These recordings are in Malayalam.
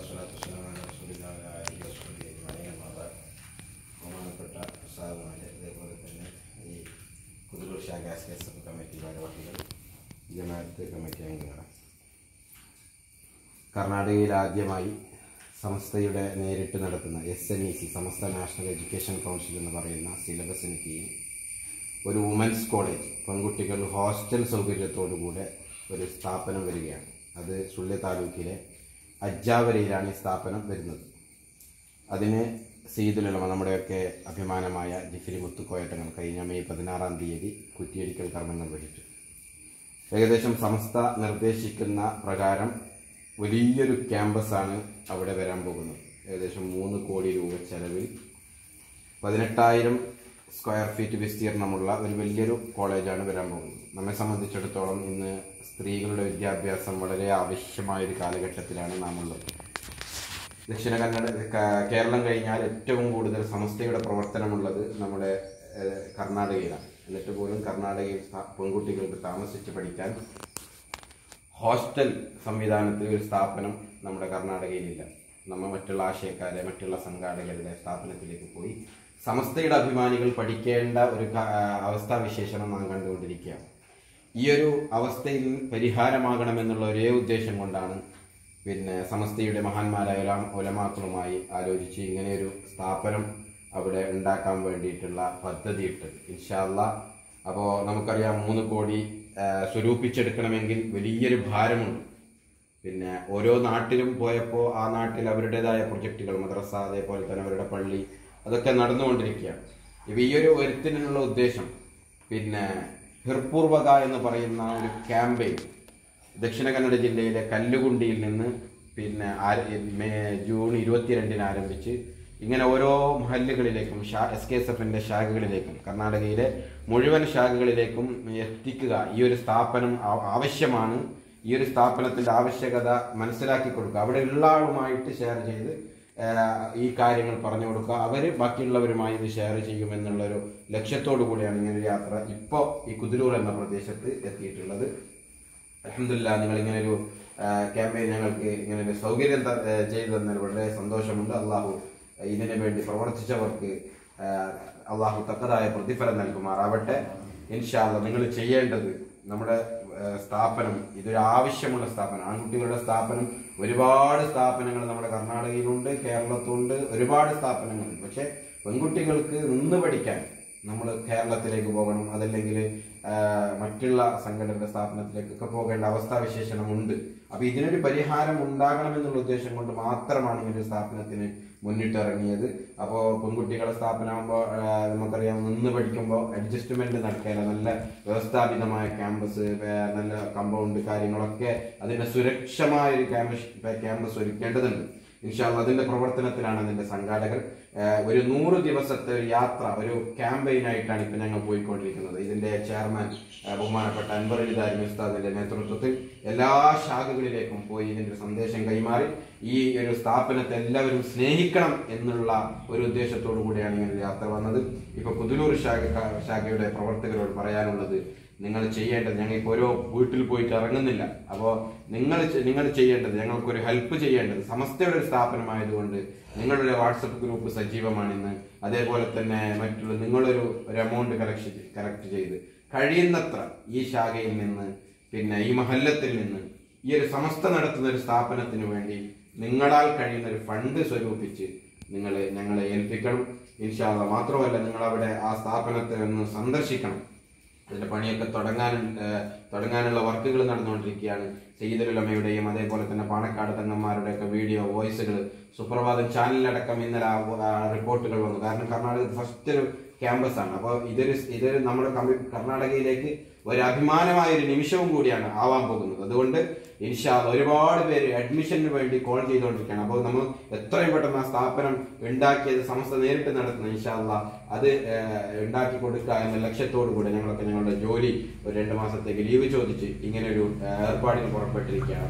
വസ്സലാത്തു വസ്സലാമു അലാ റസൂലില്ലാഹി വഅലാ ആലിഹി വസഹ്ബിഹി അജ്മഈൻ അമ്മാ ബഅദ്. ബഹുമാനപ്പെട്ട ഉസ്താദുമാരെ അതേപോലെ തന്നെ ഈ കുതിരൂർ ഷാ ഗ്യാസ് കെ എസ് എഫ് കമ്മിറ്റി ഭാരവാഹികൾ ജമാഅത്ത് കമ്മിറ്റി അംഗങ്ങൾ കർണാടകയിൽ ആദ്യമായി സംസ്ഥയുടെ നേരിട്ട് നടത്തുന്ന S N E C Samastha national education council എന്ന് പറയുന്ന സിലബസിന് കീഴിൽ ഒരു വുമൻസ് കോളേജ് പെൺകുട്ടികൾ ഹോസ്റ്റൽ സൗകര്യത്തോടുകൂടെ ഒരു സ്ഥാപനം വരികയാണ് അത് സുള്ളിയ താലൂക്കിലെ അജ്ജാവരയിലാണ് ഈ സ്ഥാപനം വരുന്നത് അതിന് സീതുലമ നമ്മുടെയൊക്കെ അഭിമാനമായ ജിഫിരി മുത്തുക്കോയട്ടങ്ങൾ കഴിഞ്ഞ മെയ് പതിനാറാം തീയതി കുറ്റിയടിക്കൽ കർമ്മം നിർവഹിച്ചു ഏകദേശം സംസ്ഥ നിർദ്ദേശിക്കുന്ന പ്രകാരം വലിയൊരു ക്യാമ്പസാണ് അവിടെ വരാൻ പോകുന്നത് ഏകദേശം മൂന്ന് കോടി രൂപ ചെലവിൽ പതിനെട്ടായിരം സ്ക്വയർ ഫീറ്റ് വിസ്തീർണമുള്ള ഒരു വലിയൊരു കോളേജാണ് വരാൻ പോകുന്നത് നമ്മെ സംബന്ധിച്ചിടത്തോളം ഇന്ന് സ്ത്രീകളുടെ വിദ്യാഭ്യാസം വളരെ ആവശ്യമായ ഒരു കാലഘട്ടത്തിലാണ് നാം ഉള്ളത് ദക്ഷിണ കന്നഡ ക- കേരളം കഴിഞ്ഞാൽ ഏറ്റവും കൂടുതൽ സമസ്തയുടെ പ്രവർത്തനമുള്ളത് നമ്മുടെ ഏഹ്, കർണാടകയിലാണ് എന്നിട്ട് പോലും കർണാടകയിൽ സ്ഥാ- പെൺകുട്ടികൾക്ക് താമസിച്ച് പഠിക്കാൻ ഹോസ്റ്റൽ സംവിധാനത്തിൽ ഒരു സ്ഥാപനം നമ്മുടെ കർണാടകയിലില്ല നമ്മൾ മറ്റുള്ള ആശയക്കാരെ മറ്റുള്ള സംഘാടകരുടെ സ്ഥാപനത്തിലേക്ക് പോയി സമസ്തയുടെ അഭിമാനികൾ പഠിക്കേണ്ട ഒരു ക- അവസ്ഥാവിശേഷണം നാം കണ്ടുകൊണ്ടിരിക്കുകയാണ് ഈ ഒരു അവസ്ഥയിൽ പരിഹാരമാകണമെന്നുള്ള ഒരേ ഉദ്ദേശം കൊണ്ടാണ് പിന്നെ സമസ്തയുടെ മഹാന്മാരായ ഉലാ- ഉലമാക്കളുമായി ആലോചിച്ച് ഇങ്ങനെയൊരു സ്ഥാപനം അവിടെ ഉണ്ടാക്കാൻ വേണ്ടിയിട്ടുള്ള പദ്ധതി ഇട്ടത് ഇൻഷാല്ല അപ്പോൾ നമുക്കറിയാം മൂന്ന് കോടി ആ, സ്വരൂപിച്ചെടുക്കണമെങ്കിൽ വലിയൊരു ഭാരമുണ്ട് പിന്നെ ഓരോ നാട്ടിലും പോയപ്പോൾ ആ നാട്ടിൽ അവരുടേതായ പ്രൊജക്റ്റുകൾ മദ്രസ അതേപോലെ തന്നെ അവരുടെ പള്ളി അതൊക്കെ നടന്നുകൊണ്ടിരിക്കുകയാണ് ഇപ്പം ഈ ഒരു ഒരുത്തിനുള്ള ഉദ്ദേശം പിന്നെ ഹിർപൂർവക എന്ന് പറയുന്ന ഒരു ക്യാമ്പയിൻ ദക്ഷിണ കന്നഡ ജില്ലയിലെ കല്ലുകുണ്ടിയിൽ നിന്ന് പിന്നെ ആര- മേ- ജൂൺ ഇരുപത്തിരണ്ടിന് ആരംഭിച്ച് ഇങ്ങനെ ഓരോ മഹല്ലുകളിലേക്കും ഷാ എസ് കെ എസ് എഫിന്റെ ശാഖകളിലേക്കും കർണാടകയിലെ മുഴുവൻ ശാഖകളിലേക്കും എത്തിക്കുക ഈ ഒരു സ്ഥാപനം ആ- ആവശ്യമാണ് ഈ ഒരു സ്ഥാപനത്തിന്റെ ആവശ്യകത മനസ്സിലാക്കി കൊടുക്കുക അവിടെ ഉള്ള ആളുമായിട്ട് ഷെയർ ചെയ്ത് ആ, ഈ കാര്യങ്ങൾ പറഞ്ഞു കൊടുക്കുക അവര് ബാക്കിയുള്ളവരുമായി ഇത് ഷെയർ ചെയ്യുമെന്നുള്ളൊരു ലക്ഷ്യത്തോടു കൂടിയാണ് ഇങ്ങനെ ഒരു യാത്ര ഇപ്പോൾ ഈ കുതിരൂർ എന്ന പ്രദേശത്ത് എത്തിയിട്ടുള്ളത് അലഹമില്ല നിങ്ങൾ ഇങ്ങനെ ഒരു ക്യാമ്പയിൻ ഞങ്ങൾക്ക് ഇങ്ങനെ ഒരു സൗകര്യം ത- ആ, ചെയ്തു തന്നതിൽ വളരെ സന്തോഷമുണ്ട് അള്ളാഹു ഇതിനു വേണ്ടി പ്രവർത്തിച്ചവർക്ക് ആ, അള്ളാഹു തക്കതായ പ്രതിഫലം നൽകുമാറാവട്ടെ ഇൻഷാല്ല നിങ്ങൾ ചെയ്യേണ്ടത് നമ്മുടെ ആ, സ്ഥാപനം ഇതൊരു ആവശ്യമുള്ള സ്ഥാപനം ആൺകുട്ടികളുടെ സ്ഥാപനം ഒരുപാട് സ്ഥാപനങ്ങൾ നമ്മുടെ കർണാടകയിലുണ്ട് കേരളത്തിലുണ്ട് ഒരുപാട് സ്ഥാപനങ്ങളുണ്ട് പക്ഷെ പെൺകുട്ടികൾക്ക് നിന്ന് പഠിക്കാൻ നമ്മൾ കേരളത്തിലേക്ക് പോകണം അതല്ലെങ്കിൽ ആ, മറ്റുള്ള സംഘടനയുടെ സ്ഥാപനത്തിലേക്കൊക്കെ പോകേണ്ട അവസ്ഥാവിശേഷണമുണ്ട് അപ്പൊ ഇതിനൊരു പരിഹാരം ഉണ്ടാകണമെന്നുള്ള ഉദ്ദേശം കൊണ്ട് മാത്രമാണ് ഈ ഒരു സ്ഥാപനത്തിന് മുന്നിട്ടിറങ്ങിയത് അപ്പോൾ പെൺകുട്ടികളുടെ സ്ഥാപനമാകുമ്പോൾ നമുക്കറിയാം നിന്ന് പഠിക്കുമ്പോൾ അഡ്ജസ്റ്റ്മെന്റ് നടക്കില്ല നല്ല വ്യവസ്ഥാപിതമായ ക്യാമ്പസ് നല്ല കമ്പൗണ്ട് കാര്യങ്ങളൊക്കെ അതിന്റെ സുരക്ഷമായ ഒരു ക്യാമ്പസ് ക്യാമ്പസ് ഒരുക്കേണ്ടതുണ്ട് ഇൻഷാല്ല അതിന്റെ പ്രവർത്തനത്തിലാണ് അതിന്റെ സംഘാടകർ ഏഹ് ഒരു നൂറ് ദിവസത്തെ ഒരു യാത്ര ഒരു ക്യാമ്പയിനായിട്ടാണ് ഇപ്പൊ ഞങ്ങൾ പോയിക്കൊണ്ടിരിക്കുന്നത് ഇതിന്റെ ചെയർമാൻ ഏഹ് ബഹുമാനപ്പെട്ട അൻവർ ഇദാരി ഉസ്താദിന്റെ നേതൃത്വത്തിൽ എല്ലാ ശാഖകളിലേക്കും പോയി ഇതിന്റെ ഒരു സന്ദേശം കൈമാറി ഈ ഒരു സ്ഥാപനത്തെ എല്ലാവരും സ്നേഹിക്കണം എന്നുള്ള ഒരു ഉദ്ദേശത്തോടു കൂടിയാണ് ഇങ്ങനെ ഒരു യാത്ര വന്നത് ഇപ്പൊ പുതുലൂർ ശാഖ ശാഖയുടെ പ്രവർത്തകരോട് പറയാനുള്ളത് നിങ്ങൾ ചെയ്യേണ്ടത് ഞങ്ങൾ ഇപ്പോൾ ഓരോ വീട്ടിൽ പോയിട്ട് ഇറങ്ങുന്നില്ല അപ്പോൾ നിങ്ങൾ ചെ- നിങ്ങൾ ചെയ്യേണ്ടത് ഞങ്ങൾക്കൊരു ഹെൽപ്പ് ചെയ്യേണ്ടത് സമസ്തയുടെ ഒരു സ്ഥാപനമായതുകൊണ്ട് നിങ്ങളുടെ വാട്സപ്പ് ഗ്രൂപ്പ് സജീവമാണ് ഇന്ന് അതേപോലെ തന്നെ മറ്റുള്ള നിങ്ങളൊരു ഒരു എമൗണ്ട് കളക്ഷൻ കറക്റ്റ് ചെയ്ത് കഴിയുന്നത്ര ഈ ശാഖയിൽ നിന്ന് പിന്നെ ഈ മഹല്ലത്തിൽ നിന്ന് ഈ ഒരു സമസ്ത നടത്തുന്ന ഒരു സ്ഥാപനത്തിന് വേണ്ടി നിങ്ങളാൽ കഴിയുന്ന ഒരു ഫണ്ട് സ്വരൂപിച്ച് നിങ്ങൾ ഞങ്ങളെ ഏൽപ്പിക്കണം ഇൻഷാല്ല മാത്രമല്ല നിങ്ങൾ അവിടെ ആ സ്ഥാപനത്തെ ഒന്ന് സന്ദർശിക്കണം അതിന്റെ പണിയൊക്കെ തുടങ്ങാൻ ഏഹ്, തുടങ്ങാനുള്ള വർക്കുകൾ നടന്നുകൊണ്ടിരിക്കുകയാണ് സെയ്ദുലമയുടെയും അതേപോലെ തന്നെ പാണക്കാട് തങ്ങന്മാരുടെ ഒക്കെ വീഡിയോ വോയിസുകൾ സുപ്രഭാതം ചാനലിലടക്കം ഇന്നലെ ആ ആ റിപ്പോർട്ടുകൾ വന്നു കാരണം കർണാടക ഫസ്റ്റ് ഒരു ക്യാമ്പസ് ആണ് അപ്പോൾ ഇതൊരു ഇതൊരു നമ്മുടെ കമ്മി- കർണാടകയിലേക്ക് ഒരു അഭിമാനമായ ഒരു നിമിഷവും കൂടിയാണ് ആവാൻ പോകുന്നത് അതുകൊണ്ട് ഇൻഷാ അല്ലാ ഒരുപാട് പേര് അഡ്മിഷന് വേണ്ടി കോൾ ചെയ്തുകൊണ്ടിരിക്കുകയാണ് അപ്പോൾ നമ്മൾ എത്രയും പെട്ടെന്ന് ആ സ്ഥാപനം ഉണ്ടാക്കിയത് സമസ്ത നേരിട്ട് നടത്തുന്ന ഇൻഷാ അല്ലാ അത് ഏഹ്, ഉണ്ടാക്കി കൊടുക്കുക എന്ന ലക്ഷ്യത്തോടു കൂടി ഞങ്ങളൊക്കെ ഞങ്ങളുടെ ജോലി ഒരു രണ്ട് മാസത്തേക്ക് ലീവ് ചോദിച്ച് ഇങ്ങനെ ഒരു ഏഹ്, ഏർപ്പാടിന് പുറപ്പെട്ടിരിക്കുകയാണ് അപ്പോൾ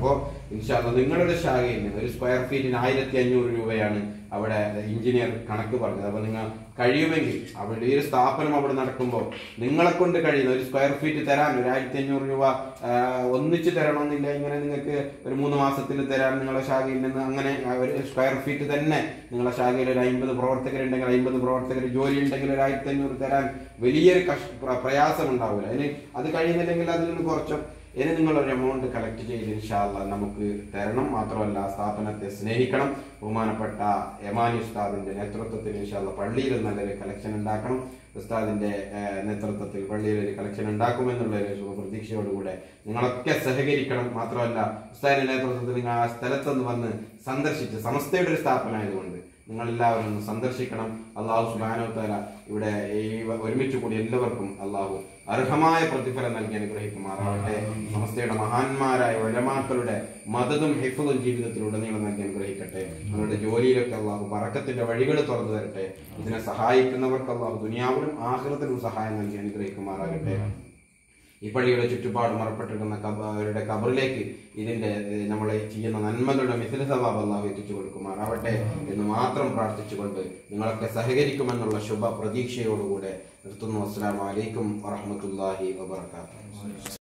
ഇൻഷാല്ല നിങ്ങളുടെ ശാഖയിൽ നിന്ന് ഒരു സ്ക്വയർ ഫീറ്റിന് ആയിരത്തി അഞ്ഞൂറ് രൂപയാണ് അവിടെ എഞ്ചിനീയർ കണക്ക് പറഞ്ഞത് അപ്പൊ നിങ്ങൾ കഴിയുമെങ്കിൽ അവിടെ ഈ ഒരു സ്ഥാപനം അവിടെ നടക്കുമ്പോൾ നിങ്ങളെ കൊണ്ട് കഴിയുന്ന ഒരു സ്ക്വയർ ഫീറ്റ് തരാൻ ഒരു ആയിരത്തി അഞ്ഞൂറ് രൂപ ആ, ഒന്നിച്ച് തരണമെന്നില്ല ഇങ്ങനെ നിങ്ങൾക്ക് ഒരു മൂന്ന് മാസത്തിൽ തരാൻ നിങ്ങളുടെ ശാഖയിൽ നിന്ന് അങ്ങനെ ആ ഒരു സ്ക്വയർ ഫീറ്റ് തന്നെ നിങ്ങളുടെ ശാഖയിൽ ഒരു അമ്പത് പ്രവർത്തകരുണ്ടെങ്കിൽ അമ്പത് പ്രവർത്തകർ ജോലി ഉണ്ടെങ്കിൽ ഒരു ആയിരത്തി അഞ്ഞൂറ് തരാൻ വലിയൊരു കഷ് പ്ര- പ്രയാസം ഉണ്ടാവില്ല അതിന് അത് കഴിയുന്നില്ലെങ്കിൽ അതിൽ നിന്ന് കുറച്ചും ഇനി നിങ്ങൾ ഒരു എമൗണ്ട് കളക്ട് ചെയ്ത് ഇൻഷാല്ല നമുക്ക് തരണം മാത്രമല്ല സ്ഥാപനത്തെ സ്നേഹിക്കണം ബഹുമാനപ്പെട്ട യമാനി ഉസ്താദിന്റെ നേതൃത്വത്തിൽ ഇൻഷാല്ല പള്ളിയിൽ നല്ലൊരു കളക്ഷൻ ഉണ്ടാക്കണം ഉസ്താദിന്റെ ഏഹ്, നേതൃത്വത്തിൽ പള്ളിയിൽ ഒരു കളക്ഷൻ ഉണ്ടാക്കുമെന്നുള്ള ഒരു ശുഭ പ്രതീക്ഷയോടുകൂടെ നിങ്ങളൊക്കെ സഹകരിക്കണം മാത്രമല്ല ഉസ്താദിന്റെ നേതൃത്വത്തിൽ നിങ്ങൾ ആ സ്ഥലത്തൊന്ന് വന്ന് സന്ദർശിച്ച് സമസ്തയുടെ ഒരു സ്ഥാപനമായതുകൊണ്ട് നിങ്ങൾ എല്ലാവരും ഒന്ന് സന്ദർശിക്കണം അള്ളാഹു സുബാനോത്തല ഇവിടെ ഈ വ- ഒരുമിച്ച് കൂടി എല്ലാവർക്കും അള്ളാഹു അർഹമായ പ്രതിഫലം നൽകി അനുഗ്രഹിക്കുമാറാവട്ടെ സമസ്തയുടെ മഹാന്മാരായ ഒലമാക്കളുടെ മതതും ഹിഫും ജീവിതത്തിലൂടെ നിങ്ങൾ നൽകി അനുഗ്രഹിക്കട്ടെ നിങ്ങളുടെ ജോലിയിലൊക്കെ അള്ളാഹു പറക്കത്തിന്റെ വഴികൾ തുറന്നു തരട്ടെ ഇതിനെ സഹായിക്കുന്നവർക്ക് അള്ളാഹു ദുനിയാവിലും ആഹൃതത്തിലും സഹായം നൽകി അനുഗ്രഹിക്കുമാറാകട്ടെ ഈ പള്ളിയുടെ ചുറ്റുപാട് മറപ്പെട്ടിരിക്കുന്ന കബ- അവരുടെ കബറിലേക്ക് ഇതിന്റെ നമ്മൾ ചെയ്യുന്ന നന്മകളുടെ മിഥില സവാബ് അള്ളാഹു എത്തിച്ചു കൊടുക്കുമാറാവട്ടെ എന്ന് മാത്രം പ്രാർത്ഥിച്ചുകൊണ്ട് നിങ്ങളൊക്കെ സഹകരിക്കുമെന്നുള്ള ശുഭ പ്രതീക്ഷയോടുകൂടെ നിർത്തുന്നു അസ്സലാമു അലൈക്കും വറഹ്മത്തുള്ളാഹി വബറകാതുഹു